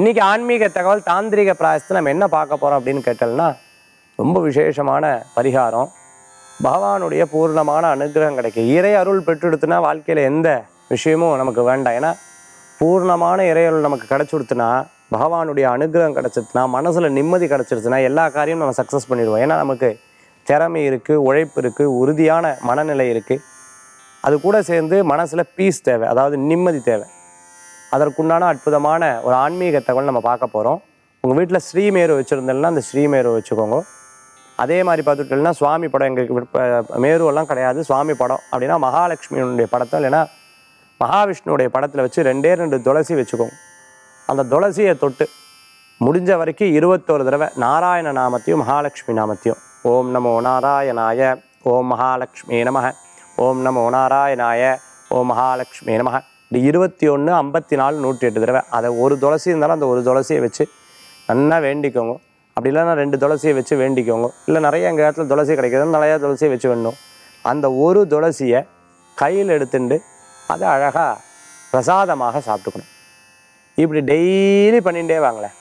இன்னைக்கு ஆன்மீக தகவல் தாந்திரிக பிராயசத்தை நம்ம என்ன பார்க்க போறோம் அப்படின்னு கேட்டோம்னா ரொம்ப விசேஷமான பரிகாரம் பகவானுடைய பூர்ணமான அனுகிரகம் கிடைக்கும் இறை அருள் பெற்றெடுத்துனா வாழ்க்கையில் எந்த விஷயமும் நமக்கு வேண்டாம் ஏன்னா பூர்ணமான இறை அருள் நமக்கு கிடைச்சுடுத்துனா பகவானுடைய அனுகிரகம் கிடைச்சிருச்சுனா மனசில் நிம்மதி கிடைச்சிருச்சுனா எல்லா காரியமும் நம்ம சக்ஸஸ் பண்ணிடுவோம் ஏன்னா நமக்கு திறமை இருக்குது உழைப்பு இருக்குது உறுதியான மனநிலை இருக்குது அது கூட சேர்ந்து மனசில் பீஸ் தேவை அதாவது நிம்மதி தேவை அதற்குண்டான அற்புதமான ஒரு ஆன்மீக தகவல் நம்ம பார்க்க போகிறோம் உங்கள் வீட்டில் ஸ்ரீமேரு வச்சுருந்தேன்னா அந்த ஸ்ரீமேரு வச்சுக்கோங்க அதே மாதிரி பார்த்துட்டோம்னா சுவாமி படம் எங்களுக்கு விருப்ப- மேருவெல்லாம் கிடையாது சுவாமி படம் அப்படின்னா மகாலட்சுமியுடைய படத்தை இல்லைன்னா மகாவிஷ்ணுவுடைய படத்தில் வச்சு ரெண்டே ரெண்டு துளசி வச்சுக்கோங்க அந்த துளசியை தொட்டு முடிஞ்ச வரைக்கும் இருபத்தோரு தடவை நாராயண நாமத்தையும் மகாலட்சுமி நாமத்தையும் ஓம் நமோ நாராயணாய ஓம் மகாலட்சுமி நமக ஓம் நமோ நாராயணாய ஓம் மகாலட்சுமி நமக இப்படி இருபத்தி ஒன்று ஐம்பத்தி நாலு நூற்றி எட்டு தடவை அதை ஒரு துளசி இருந்தாலும் அந்த ஒரு துளசியை வச்சு நல்லா வேண்டிக்கோங்க அப்படி இல்லைன்னா ரெண்டு துளசியை வச்சு வேண்டிக்கோங்க இல்லை நிறைய எங்கள் இடத்துல துளசி கிடைக்கிறது நிறையா துளசியை வச்சு வேணும் அந்த ஒரு துளசியை கையில் எடுத்துட்டு அதை அழகாக பிரசாதமாக சாப்பிட்டுக்கணும் இப்படி டெய்லி பண்ணிகிட்டே வாங்களேன்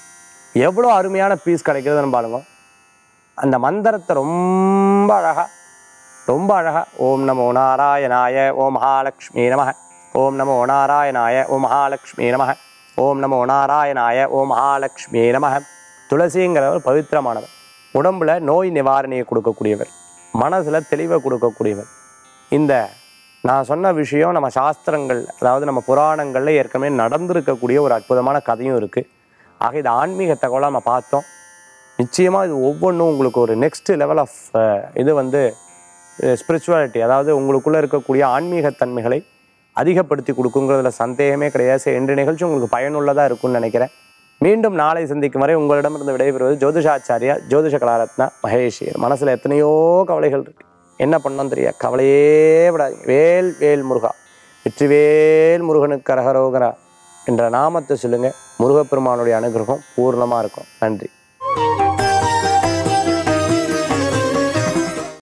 எவ்வளோ அருமையான பீஸ் கிடைக்கிறதுன்னு பாருங்க அந்த மந்திரத்தை ரொம்ப அழகா ரொம்ப அழகா ஓம் நமோ நாராயணாய ஓம் மகாலட்சுமி நமக ஓம் நமோ நாராயணாய ஓம் மகாலட்சுமி நமக ஓம் நமோ நாராயணாய ஓம் மகாலட்சுமி நமக துளசிங்கிறவர் பவித்திரமானவர் உடம்புல நோய் நிவாரணியை கொடுக்கக்கூடியவர் மனசுல தெளிவை கொடுக்கக்கூடியவர் இந்த நான் சொன்ன விஷயம் நம்ம சாஸ்திரங்கள் அதாவது நம்ம புராணங்கள்ல ஏற்கனவே நடந்திருக்கக்கூடிய ஒரு அற்புதமான கதையும் இருக்கு ஆக இது ஆன்மீக தகவலாக நம்ம பார்த்தோம் நிச்சயமா இது ஒவ்வொன்றும் உங்களுக்கு ஒரு நெக்ஸ்ட் லெவல் ஆஃப் இது வந்து ஸ்பிரிச்சுவாலிட்டி அதாவது உங்களுக்குள்ள இருக்கக்கூடிய ஆன்மீகத் தன்மைகளை அதிகப்படுத்தி கொடுக்குங்கிறதுல சந்தேகமே கிடையாது சரி, இன்றைய நிகழ்ச்சி உங்களுக்கு பயனுள்ளதாக இருக்கும்னு நினைக்கிறேன் மீண்டும் நாளை சந்திக்கும் வரை உங்களிடமிருந்து விடைபெறுவது ஜோதிஷாச்சாரியா ஜோதிஷ கலாரத்னா மகேஷியர் மனசுல எத்தனையோ கவலைகள் இருக்கு என்ன பண்ணணும் தெரியா கவலையே விடாதீங்க வேல் வேல் முருகா வெற்றிவேல் முருகனுக்கு அரகரோகரா என்ற நாமத்தை சொல்லுங்க முருகப்பெருமானுடைய அனுகிரகம் பூர்ணமா இருக்கும் நன்றி